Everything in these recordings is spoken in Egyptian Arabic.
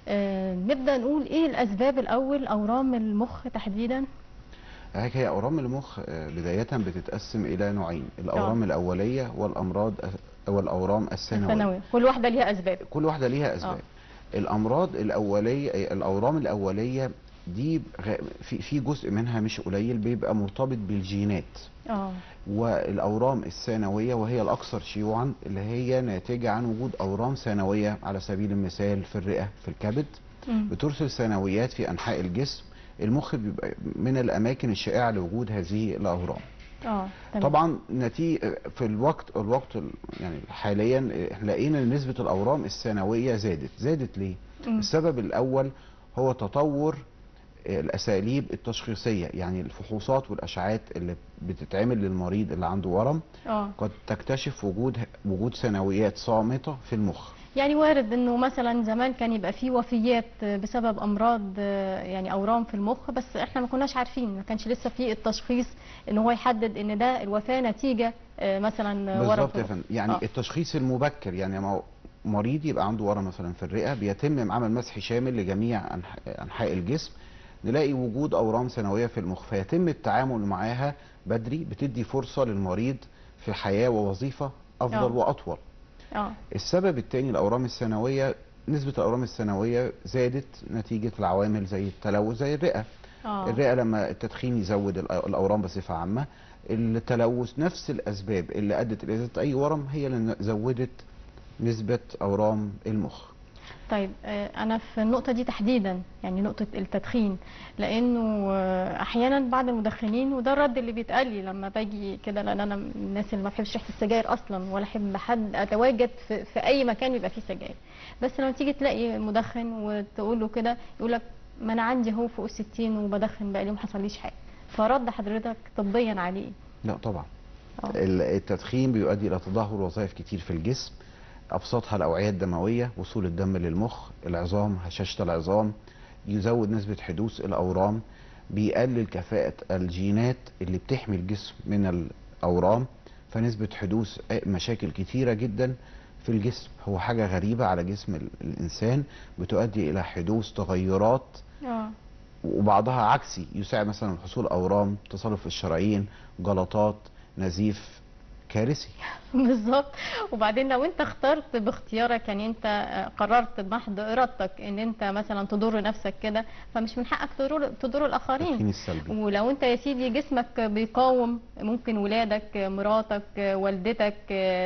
آه نبدا نقول ايه الاسباب الاول اورام المخ تحديدا هيك هي اورام المخ آه، بدايه بتتقسم الى نوعين الاورام الاوليه والامراض والاورام الثانويه الثانوي كل واحده ليها اسباب كل واحده ليها اسباب الامراض الاوليه الاورام الاوليه دي غ- في في جزء منها مش قليل بيبقى مرتبط بالجينات اه والاورام الثانويه وهي الاكثر شيوعا اللي هي ناتجه عن وجود اورام ثانويه على سبيل المثال في الرئه في الكبد مم. بترسل ثانويات في انحاء الجسم المخ بيبقى من الاماكن الشائعه لوجود هذه الاورام اه تمام. طبعا نتيجه في الوقت الوقت ال- يعني حاليا احنا لقينا ان نسبه الاورام الثانويه زادت زادت ليه مم. السبب الاول هو تطور الاساليب التشخيصيه يعني الفحوصات والاشعاعات اللي بتتعمل للمريض اللي عنده ورم اه قد تكتشف وجود وجود ثانويات صامته في المخ يعني وارد انه مثلا زمان كان يبقى فيه وفيات بسبب امراض آه، يعني اورام في المخ بس احنا ما كناش عارفين ما كانش لسه فيه التشخيص ان هو يحدد ان ده الوفاه نتيجه آه، مثلا ورم بالظبط في يا المخ. فندم يعني آه. التشخيص المبكر يعني ما هو مريض يبقى عنده ورم مثلا في الرئه بيتم عمل مسح شامل لجميع أنح- انحاء الجسم نلاقي وجود اورام ثانويه في المخ فيتم التعامل معاها بدري بتدي فرصه للمريض في حياه ووظيفه افضل آه. واطول اه السبب الثاني الاورام الثانويه نسبه الاورام الثانويه زادت نتيجه العوامل زي التلوث زي الرئه اه الرئه لما التدخين يزود الأ- الاورام بصفه عامه التلوث نفس الاسباب اللي ادت الى زياده اي ورم هي اللي زودت نسبه اورام المخ طيب آه، انا في النقطه دي تحديدا يعني نقطه التدخين لانه آه، احيانا بعض المدخنين وده الرد اللي بيتقال لي لما باجي كده لان انا من الناس اللي ما بحبش ريحه السجاير اصلا ولا احب حد اتواجد في, في اي مكان يبقى فيه سجاير بس لما تيجي تلاقي مدخن وتقول له كده يقول لك ما انا عندي هو فوق الستين وبدخن بقالي ما حصليش حاجه فرد حضرتك طبيا عليه لا طبعا آه. ال- التدخين بيؤدي الى تدهور وظائف كتير في الجسم ابسطها الاوعيه الدمويه وصول الدم للمخ العظام هشاشه العظام يزود نسبه حدوث الاورام بيقلل كفاءه الجينات اللي بتحمي الجسم من الاورام فنسبه حدوث مشاكل كتيره جدا في الجسم هو حاجه غريبه على جسم ال- الانسان بتؤدي الى حدوث تغيرات اه وبعضها عكسي يساعد مثلا حصول اورام تصلب في الشرايين جلطات نزيف كارثي بالظبط وبعدين لو انت اخترت باختيارك يعني انت آه، قررت بمحض ارادتك ان انت مثلا تضر نفسك كده فمش من حقك تضر تضر التدخين الاخرين السلبي ولو انت يا سيدي جسمك بيقاوم ممكن ولادك مراتك والدتك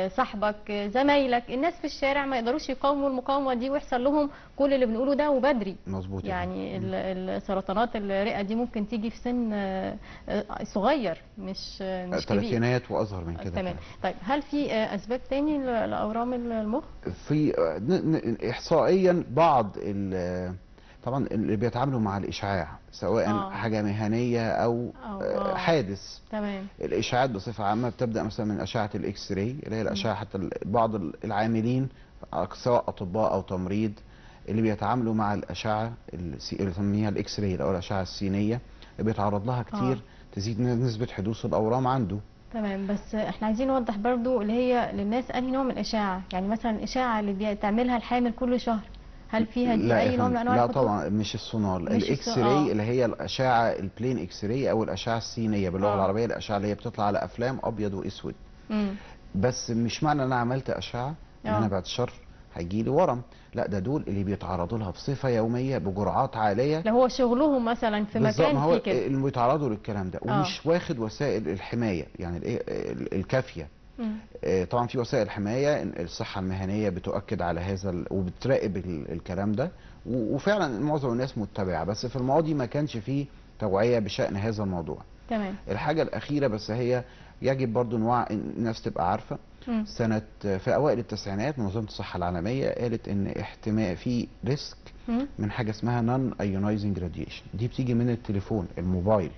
صاحبك زمايلك الناس في الشارع ما يقدروش يقاوموا المقاومه دي ويحصل لهم كل اللي بنقوله ده وبدري مظبوط يا يعني فندم. ال- السرطانات الرئه دي ممكن تيجي في سن آه، آه، صغير مش آه، مش كبير الثلاثينات واصغر من كده تمام كمان. طيب هل في آه، اسباب تاني ل- لاورام المخ في ن- ن- احصائيا بعض ال- طبعا اللي بيتعاملوا مع الاشعاع سواء آه. حاجه مهنيه او أو- آه، آه. حادث تمام الاشاعات بصفه عامه بتبدا مثلا من اشعه الاكس راي اللي هي الاشعه حتى ال- بعض ال- العاملين سواء اطباء او تمريض اللي بيتعاملوا مع الاشعه السي- اللي بنسميها الاكس راي او الاشعه السينيه اللي بيتعرض لها كتير آه. تزيد نسبه حدوث الاورام عنده تمام بس احنا عايزين نوضح برضو اللي هي للناس انهي نوع من الاشعه يعني مثلا الاشعه اللي بتعملها الحامل كل شهر هل فيها دي لا يا اي نوع من فندم، انواع لا الخطوره طبعا مش السونار مش الاكس السو- راي آه. اللي هي الاشعه البلين اكس راي او الاشعه السينيه باللغه آه. العربيه الاشعه اللي هي بتطلع على افلام ابيض واسود امم بس مش معنى ان انا عملت اشعه ان آه. انا بعد الشر هيجي لي ورم لا ده دول اللي بيتعرضوا لها بصفه يوميه بجرعات عاليه لو هو شغلهم مثلا في بالظبط ما مكان هو فيه كده اللي بيتعرضوا للكلام ده آه. ومش واخد وسائل الحمايه يعني الايه ال- الكافيه مم. آه، طبعا في وسائل حمايه إن الصحه المهنيه بتؤكد على هذا ال- وبتراقب ال- الكلام ده و- وفعلا معظم الناس متبعه بس في الماضي ما كانش فيه توعيه بشان هذا الموضوع تمام الحاجه الاخيره بس هي يجب برضو نوع الناس تبقى عارفه مم. سنه في اوائل التسعينات منظمه الصحه العالميه قالت ان احتمال في ريسك مم. من حاجه اسمها نون ايونايزنج راديشن دي بتيجي من التليفون الموبايل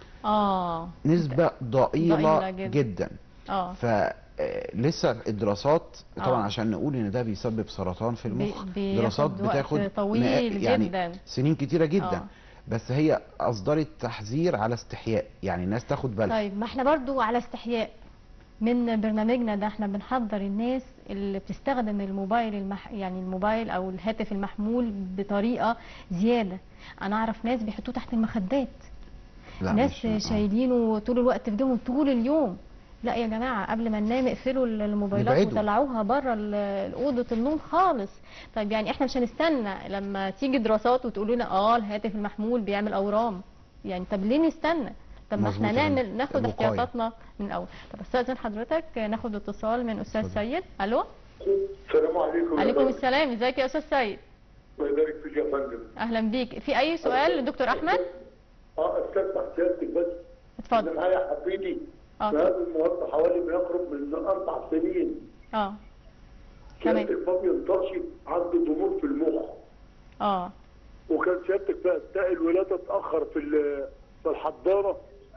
اه نسبه ضئيله ضئيلة جدا. جدا اه فلسه الدراسات طبعا آه. عشان نقول ان ده بيسبب سرطان في المخ بي- دراسات بياخد وقت بتاخد طويل مئات- يعني جدا. سنين كتيره جدا آه. بس هي اصدرت تحذير على استحياء يعني الناس تاخد بالها طيب ما احنا برضو على استحياء من برنامجنا ده احنا بنحضر الناس اللي بتستخدم الموبايل المح... يعني الموبايل او الهاتف المحمول بطريقه زياده انا اعرف ناس بيحطوه تحت المخدات لا ناس مش- آه. شايلينه طول الوقت في جيبهم طول اليوم لا يا جماعه قبل ما ننام اقفلوا الموبايلات نبعده. وطلعوها بره ال- اوضه النوم خالص طيب يعني احنا مش هنستنى لما تيجي دراسات وتقول لنا اه الهاتف المحمول بيعمل اورام يعني طب ليه نستنى طب ما احنا مظبوط يا نعمل فندم. ناخد الوقاية. احتياطاتنا من الاول طب استاذن حضرتك ناخد اتصال من استاذ اتفضل. سيد الو السلام عليكم يا عليكم فندم. السلام ازيك يا استاذ سيد الله يبارك فيك يا فندم اهلا بيك في اي سؤال لدكتور احمد اه استفتح سيادتك بس اتفضل انا معايا حفيدي اه هذا المواد حوالي ما يقرب من اربع سنين اه تمام. سيادتك ما بينطقش عنده ضمور في المخ اه وكان سيادتك في اثناء الولاده اتاخر في ال- في الحضانه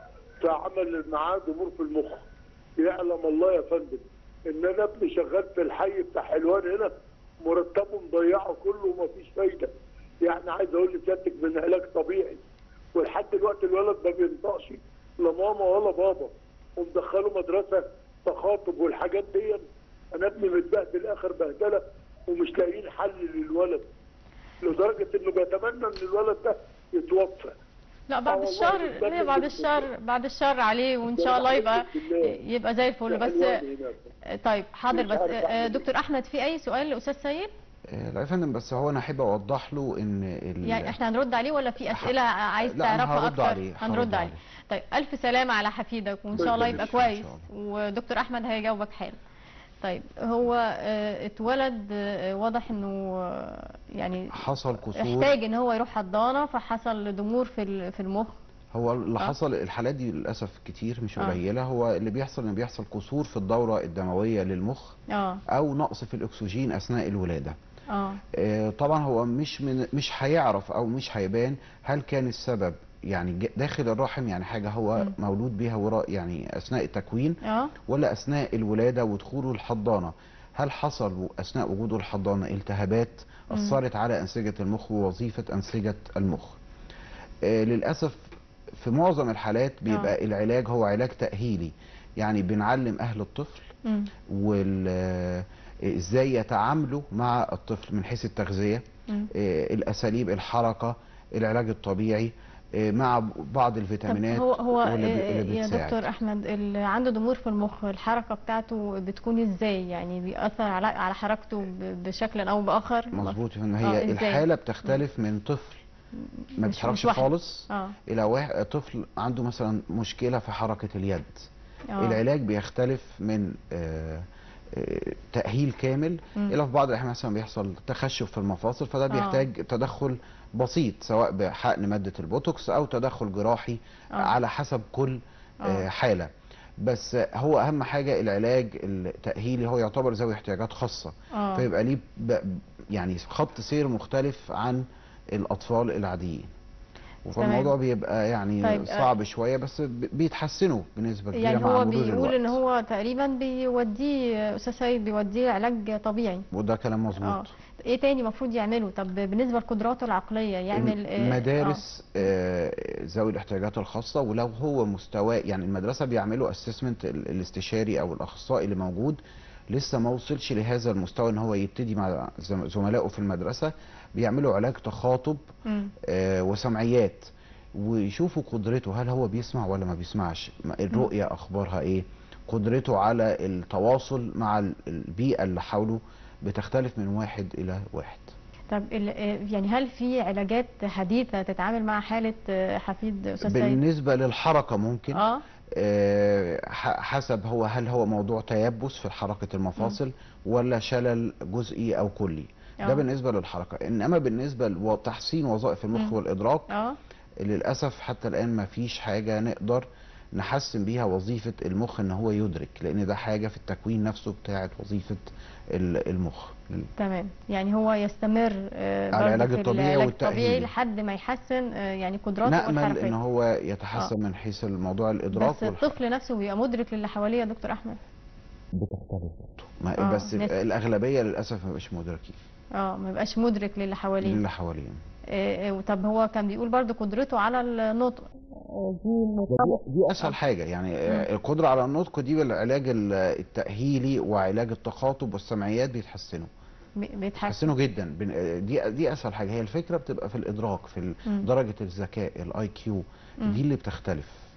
فعمل معاه ضمور في المخ يعلم الله يا فندم ان انا ابني شغال في الحي بتاع حلوان هنا مرتبه مضيعه كله ومفيش فايده يعني عايز اقول لسيادتك من علاج طبيعي ولحد دلوقتي الولد ما بينطقش لا ماما ولا بابا ومدخله مدرسه تخاطب والحاجات دي انا ابني متبهدل اخر بهدله ومش لاقيين حل للولد لدرجه انه بيتمنى ان الولد ده يتوفى لا بعد آه والله الشر بتبدل ليه بعد بتبدل. الشر بعد الشر عليه وان شاء الله يبقى يبقى زي الفل بس طيب حاضر مش بس عارف آه، أعمل إيه. دكتور احمد في اي سؤال لاستاذ سيد آه، لا يا فندم بس هو انا احب اوضح له ان ال... يعني احنا هنرد عليه ولا في اسئله عايز لا، أنا تعرفها هرد اكتر عليه، هنرد هرد عليه عليه. طيب الف سلامه على حفيدك وان الله شاء الله يبارك يبقى فيك إن كويس شاء ودكتور احمد هيجاوبك حالا طيب هو آه، اتولد آه، واضح انه آه، يعني حصل كسور احتاج ان هو يروح حضانه فحصل ضمور في ال- في المخ هو اللي آه. حصل الحالات دي للاسف كتير مش آه. قليله هو اللي بيحصل ان بيحصل كسور في الدوره الدمويه للمخ اه او نقص في الاكسجين اثناء الولاده اه آه، طبعا هو مش من مش هيعرف او مش هيبان هل كان السبب يعني ج- داخل الرحم يعني حاجه هو مم. مولود بيها وراء يعني اثناء التكوين اه ولا اثناء الولاده ودخوله الحضانه هل حصل و- اثناء وجوده الحضانه التهابات مم. اثرت على انسجه المخ ووظيفه انسجه المخ آه، للاسف في معظم الحالات بيبقى العلاج هو علاج تاهيلي يعني بنعلم اهل الطفل مم. وال آه، ازاي يتعاملوا مع الطفل من حيث التغذيه مم. آه، الاساليب الحركه العلاج الطبيعي آه، مع ب- بعض طب الفيتامينات هو هو واللي بي- آه، اللي يا بتساعد. دكتور احمد اللي عنده ضمور في المخ الحركه بتاعته بتكون ازاي يعني بيأثر على على حركته ب- بشكل او باخر مظبوط ان آه، هي إزاي؟ الحاله بتختلف من طفل ما مش- بيتحركش مش واحد. خالص اه الى واحد طفل عنده مثلا مشكله في حركه اليد اه العلاج بيختلف من آه، آه، تأهيل كامل مم. إلى في بعض الأحيان مثلا بيحصل تخشب في المفاصل فده آه. بيحتاج تدخل بسيط سواء بحقن مادة البوتوكس أو تدخل جراحي آه. على حسب كل آه. آه، حالة بس هو أهم حاجة العلاج التأهيلي هو يعتبر ذوي احتياجات خاصة اه فيبقى ليه ب- يعني خط سير مختلف عن الأطفال العاديين فالموضوع بيبقى يعني طيب، آه. صعب شويه بس ب- بيتحسنوا بنسبه كبيره يعني مع هو مرور بيقول ان الوقت. هو تقريبا بيوديه استاذ سيد بيوديه علاج طبيعي وده كلام اه مظبوط ايه تاني المفروض يعمله طب بالنسبه لقدراته العقليه يعمل آه، مدارس آه، ذوي الاحتياجات الخاصه ولو هو مستواه يعني المدرسه بيعملوا اسسمنت الاستشاري او الاخصائي اللي موجود لسه ما وصلش لهذا المستوى ان هو يبتدي مع زم- زملائه في المدرسه بيعملوا علاج تخاطب اه مم. آه، وسمعيات ويشوفوا قدرته هل هو بيسمع ولا ما بيسمعش ما- الرؤية أخبارها إيه قدرته على التواصل مع ال- البيئة اللي حوله بتختلف من واحد إلى واحد طب ال- آه، يعني هل في علاجات حديثه تتعامل مع حاله آه، حفيد استاذ سيد بالنسبة للحركة ممكن اه آه، ح- حسب هو هل هو موضوع تيبس في حركة المفاصل ولا شلل جزئي أو كلي آه. ده بالنسبة للحركة إنما بالنسبة لتحسين وظائف المخ مم. والإدراك اه للأسف حتى الآن ما فيش حاجة نقدر نحسن بيها وظيفة المخ ان هو يدرك لان ده حاجة في التكوين نفسه بتاعت وظيفة ال- المخ تمام يعني هو يستمر آه، على برضه العلاج في الطبيعي العلاج والتأهيلي. الطبيعي لحد ما يحسن آه، يعني قدراته نأمل والحركيه ان هو يتحسن من حيث الموضوع الادراك بس والح- الطفل نفسه بيبقى مدرك للي حواليه يا دكتور احمد بتختلف برضه. ما آه، بس ناس- الاغلبية للاسف ما بقاش مدركين اه ما يبقاش مدرك للي حواليه اللي حواليهم آه، آه، طب هو كان بيقول برضو قدرته على النطق آه، دي مرتبطة دي, دي اسهل حاجه يعني آه، القدره على النطق دي بالعلاج ال- التاهيلي وعلاج التخاطب والسمعيات بيتحسنوا بيتحسن بيتحسنوا جدا بن- آه، دي دي اسهل حاجه هي الفكره بتبقى في الادراك في ال- مم. درجه الذكاء الاي كيو مم. دي اللي بتختلف